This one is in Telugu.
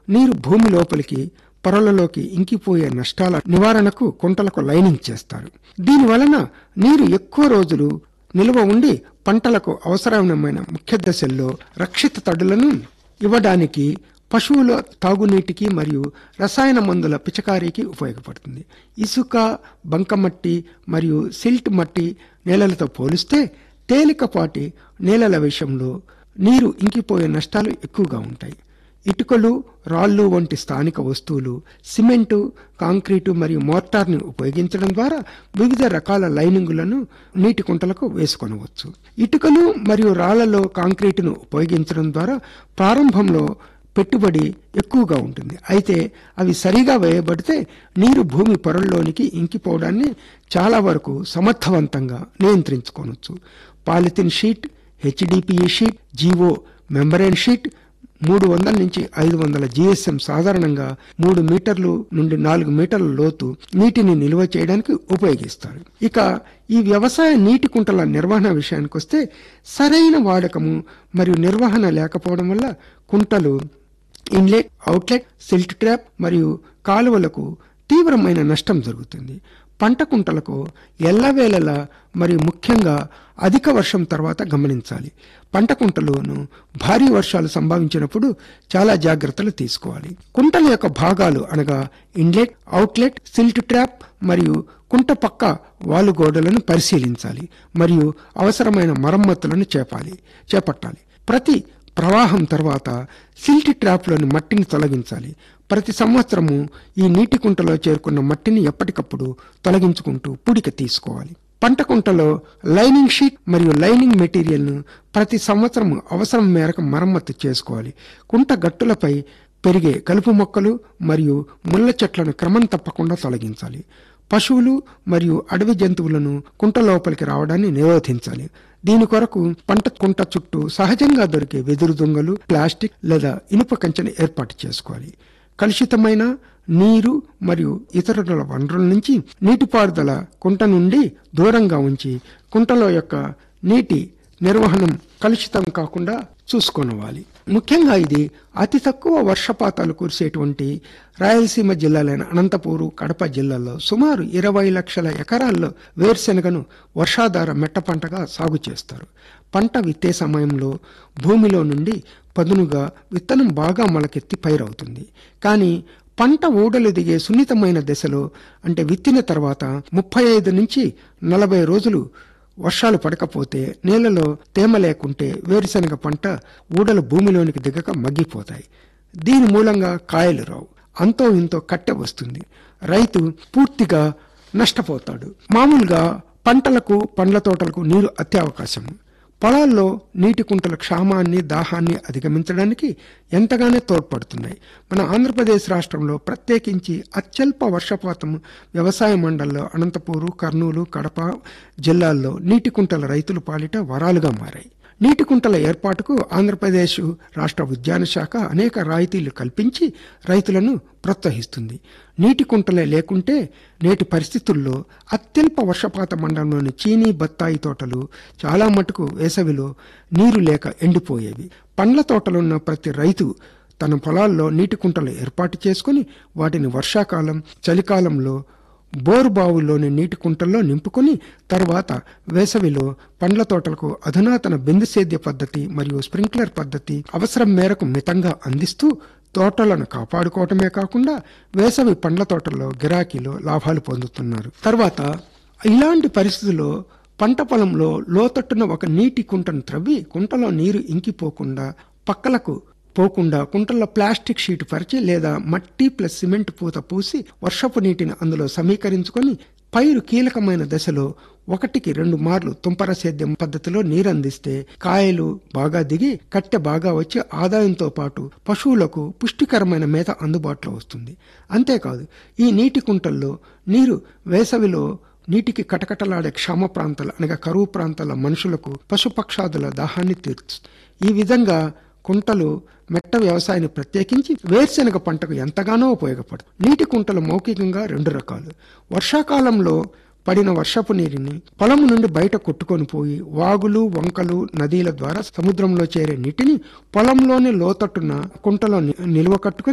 నీరు భూమి లోపలికి పొరలలోకి ఇంకిపోయే నష్టాల నివారణకు కుంటలకు లైనింగ్ చేస్తారు దీని వలన నీరు ఎక్కువ రోజులు నిల్వ ఉండి పంటలకు అవసరమైన ముఖ్య దశల్లో రక్షిత తడులను ఇవ్వడానికి పశువుల తాగునీటికి మరియు రసాయన మందుల పిచకారీకి ఉపయోగపడుతుంది ఇసుక బంకమట్టి మరియు సిల్ట్ మట్టి నేలలతో పోలిస్తే తేలికపాటి నేలల విషయంలో నీరు ఇంకిపోయే నష్టాలు ఎక్కువగా ఉంటాయి ఇటుకలు రాళ్ళు వంటి స్థానిక వస్తువులు సిమెంటు కాంక్రీటు మరియు మోర్టార్ని ఉపయోగించడం ద్వారా వివిధ రకాల లైనింగులను నీటి కుంటలకు వేసుకొనవచ్చు ఇటుకలు మరియు రాళ్లలో కాంక్రీటును ఉపయోగించడం ద్వారా ప్రారంభంలో పెట్టుబడి ఎక్కువగా ఉంటుంది అయితే అవి సరిగా వేయబడితే నీరు భూమి పొరల్లోనికి ఇంకిపోవడాన్ని చాలా వరకు సమర్థవంతంగా నియంత్రించుకోవచ్చు polythene sheet HDPE sheet geo membrane sheet మూడు వందల నుంచి ఐదు వందల జిఎస్ఎం సాధారణంగా మూడు మీటర్లు నుండి నాలుగు మీటర్ల లోతు నీటిని నిల్వ చేయడానికి ఉపయోగిస్తారు ఇక ఈ వ్యవసాయ నీటి కుంటల నిర్వహణ విషయానికి వస్తే సరైన వాడకము మరియు నిర్వహణ లేకపోవడం వల్ల కుంటలు ఇన్లెట్ అవుట్లెట్ సిల్ట్ ట్రాప్ మరియు కాలువలకు తీవ్రమైన నష్టం జరుగుతుంది పంట కుంటలకు ఎల్లవేళలా మరియు ముఖ్యంగా అధిక వర్షం తర్వాత గమనించాలి పంట కుంటలోను భారీ వర్షాలు సంభవించినప్పుడు చాలా జాగ్రత్తలు తీసుకోవాలి కుంటల యొక్క భాగాలు అనగా ఇన్లెట్ అవుట్లెట్ సిల్ట్ ట్రాప్ మరియు కుంట పక్క వాలు గోడలను పరిశీలించాలి మరియు అవసరమైన మరమ్మతులను చేపాలి చేపట్టాలి ప్రతి ప్రవాహం తర్వాత సిల్ట్ ట్రాప్లోని మట్టిని తొలగించాలి ప్రతి సంవత్సరము ఈ నీటి కుంటలో చేరుకున్న మట్టిని ఎప్పటికప్పుడు తొలగించుకుంటూ పుడిక తీసుకోవాలి పంట కుంటలో లైనింగ్ షీట్ మరియు లైనింగ్ మెటీరియల్ను ప్రతి సంవత్సరం అవసరం మేరకు మరమ్మతు చేసుకోవాలి కుంట గట్టులపై పెరిగే కలుపు మొక్కలు మరియు ముళ్ళ చెట్లను క్రమం తప్పకుండా తొలగించాలి పశువులు మరియు అడవి జంతువులను కుంట లోపలికి రావడాన్ని నిరోధించాలి దీని కొరకు పంట కుంట చుట్టూ సహజంగా దొరికే వెదురు దొంగలు ప్లాస్టిక్ లేదా ఇనుప కంచెను ఏర్పాటు చేసుకోవాలి కలుషితమైన నీరు మరియు ఇతరుల వనరుల నుంచి నీటిపారుదల కుంట నుండి దూరంగా ఉంచి కుంటలో యొక్క నీటి నిర్వహణం కలుషితం కాకుండా చూసుకోనవాలి ముఖ్యంగా ఇది అతి తక్కువ వర్షపాతాలు కురిసేటువంటి రాయలసీమ జిల్లాలైన అనంతపూరు కడప జిల్లాల్లో సుమారు ఇరవై లక్షల ఎకరాల్లో వేరుశెనగను వర్షాధార మెట్ట పంటగా సాగు చేస్తారు పంట విత్తే సమయంలో భూమిలో నుండి పదునుగా విత్తనం బాగా మొలకెత్తి పైరవుతుంది కానీ పంట ఊడలు దిగే సున్నితమైన దశలో అంటే విత్తిన తర్వాత ముప్పై ఐదు నుంచి నలభై రోజులు వర్షాలు పడకపోతే నేలలో తేమ లేకుంటే వేరుశనగ పంట ఊడలు భూమిలోనికి దిగక మగ్గిపోతాయి దీని మూలంగా కాయలు రావు అంతో ఇంతో కట్టె వస్తుంది రైతు పూర్తిగా నష్టపోతాడు మామూలుగా పంటలకు పండ్ల తోటలకు నీరు అత్యవకాశం పొలాల్లో నీటి కుంటల క్షామాన్ని దాహాన్ని అధిగమించడానికి ఎంతగానో తోడ్పడుతున్నాయి మన ఆంధ్రప్రదేశ్ రాష్ట్రంలో ప్రత్యేకించి అత్యల్ప వర్షపాతం వ్యవసాయ మండల్లో అనంతపూరు కర్నూలు కడప జిల్లాల్లో నీటి కుంటల రైతుల పాలిట వరాలుగా మారాయి నీటి కుంటల ఏర్పాటుకు ఆంధ్రప్రదేశ్ రాష్ట్ర ఉద్యాన శాఖ అనేక రాయితీలు కల్పించి రైతులను ప్రోత్సహిస్తుంది నీటి కుంటలే లేకుంటే నేటి పరిస్థితుల్లో అత్యల్ప వర్షపాత మండలంలోని చీనీ బత్తాయి తోటలు చాలా మటుకు వేసవిలో నీరు లేక ఎండిపోయేవి పండ్ల తోటలున్న ప్రతి రైతు తన పొలాల్లో నీటి కుంటలు ఏర్పాటు చేసుకుని వాటిని వర్షాకాలం చలికాలంలో బోరు బావుల్లోని నీటి కుంటల్లో నింపుకొని తర్వాత వేసవిలో పండ్ల తోటలకు అధునాతన బిందు సేద్య పద్ధతి మరియు స్ప్రింక్లర్ పద్ధతి అవసరం మేరకు మితంగా అందిస్తూ తోటలను కాపాడుకోవటమే కాకుండా వేసవి పండ్ల తోటల్లో గిరాకీలో లాభాలు పొందుతున్నారు తర్వాత ఇలాంటి పరిస్థితుల్లో పంట పొలంలో లోతట్టున ఒక నీటి కుంటను త్రవ్వి కుంటలో నీరు ఇంకిపోకుండా పక్కలకు పోకుండా కుంటల్లో ప్లాస్టిక్ షీట్ పరిచి లేదా మట్టి ప్లస్ సిమెంట్ పూత పూసి వర్షపు నీటిని అందులో సమీకరించుకొని పైరు కీలకమైన దశలో ఒకటికి రెండు మార్లు తుంపర సేద్యం పద్ధతిలో నీరందిస్తే కాయలు బాగా దిగి కట్టె బాగా వచ్చి ఆదాయంతో పాటు పశువులకు పుష్టికరమైన మేత అందుబాటులో వస్తుంది అంతేకాదు ఈ నీటి కుంటల్లో నీరు వేసవిలో నీటికి కటకటలాడే క్షామ ప్రాంతాలు అనగా కరువు ప్రాంతాల మనుషులకు పశుపక్షాదుల దాహాన్ని తీర్చుతుంది ఈ విధంగా కుంటలు మెట్ట వ్యవసాయాన్ని ప్రత్యేకించి వేరుశెనగ పంటకు ఎంతగానో ఉపయోగపడుతుంది నీటి కుంటలు మౌఖికంగా రెండు రకాలు వర్షాకాలంలో పడిన వర్షపు నీటిని పొలం నుండి బయట కొట్టుకొని పోయి వాగులు వంకలు నదీల ద్వారా సముద్రంలో చేరే నీటిని పొలంలోని లోతట్టున కుంటలో ని- నిల్వ కట్టుకొని